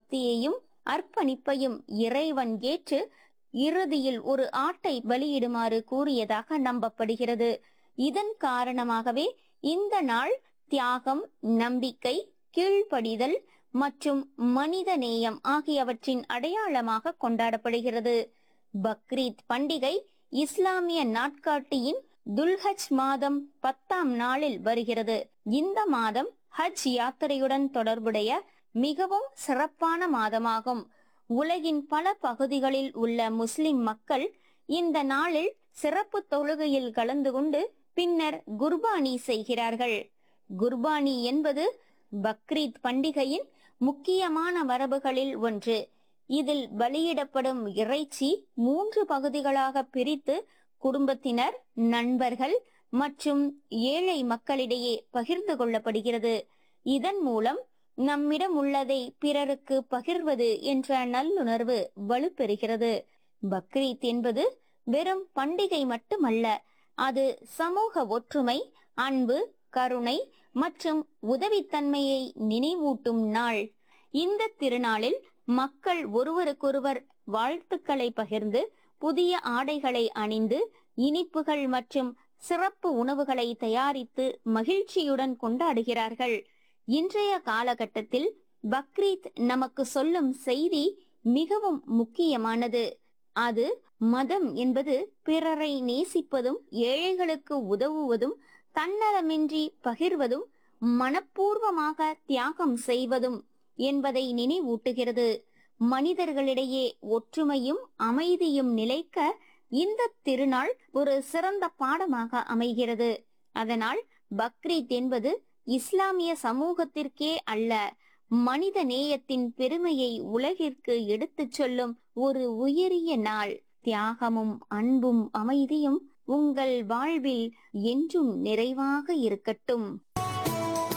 பக்தியையும் அர்ப்பணிப்பையும் இறைவன் ஏற்று இறுதியில் ஒரு ஆட்டை பலியிடுமாறு கூறியதாக நம்பப்படுகிறது இதன் காரணமாகவே இந்த நாள் தியாகம் நம்பிக்கை கீழ்ப்படிதல் மற்றும் மனித நேயம் ஆகியவற்றின் அடையாளமாக கொண்டாடப்படுகிறது பக்ரீத் பண்டிகை இஸ்லாமிய நாட்காட்டியின் துல்ஹஜ் மாதம் பத்தாம் நாளில் வருகிறது இந்த மாதம் ஹஜ் யாத்திரையுடன் தொடர்புடைய மிகவும் சிறப்பான மாதமாகும் உலகின் பல பகுதிகளில் உள்ள முஸ்லிம் மக்கள் இந்த நாளில் சிறப்பு தொழுகையில் கலந்து கொண்டு பின்னர் குர்பானி செய்கிறார்கள் குர்பானி என்பது பக்ரீத் பண்டிகையின் முக்கியமான வரவுகளில் ஒன்று இதில் பலியிடப்படும் இறைச்சி மூன்று பகுதிகளாக பிரித்து குடும்பத்தினர் நண்பர்கள் மற்றும் ஏழை மக்களிடையே பகிர்ந்து கொள்ளப்படுகிறது இதன் மூலம் நம்மிடம் உள்ளதை பிறருக்கு பகிர்வது என்ற நல்லுணர்வு வலுப்பெறுகிறது பக்ரீத் என்பது வெறும் பண்டிகை மட்டுமல்ல அது சமூக ஒற்றுமை அன்பு கருணை மற்றும் உதவித்தன்மையை நினைவூட்டும் நாள் இந்த திருநாளில் மக்கள் ஒருவருக்கொருவர் வாழ்த்துக்களை பகிர்ந்து புதிய ஆடைகளை அணிந்து இனிப்புகள் மற்றும் சிறப்பு உணவுகளை தயாரித்து மகிழ்ச்சியுடன் கொண்டாடுகிறார்கள் இன்றைய காலகட்டத்தில் பக்ரீத் நமக்கு சொல்லும் செய்தி மிகவும் முக்கியமானது அது மதம் என்பது பிறரை நேசிப்பதும் ஏழைகளுக்கு உதவுவதும் தன்னலமின்றி பகிர்வதும் மனப்பூர்வமாக தியாகம் செய்வதும் என்பதை நினைவூட்டுகிறது மனிதர்களிடையே ஒற்றுமையும் அமைதியும் நிலைக்க இந்த திருநாள் ஒரு சிறந்த பாடமாக அமைகிறது அதனால் பக்ரீத் என்பது இஸ்லாமிய சமூகத்திற்கே அல்ல மனித நேயத்தின் பெருமையை உலகிற்கு எடுத்துச் சொல்லும் ஒரு உயரிய நாள் தியாகமும் அன்பும் அமைதியும் உங்கள் வாழ்வில் என்றும் நிறைவாக இருக்கட்டும்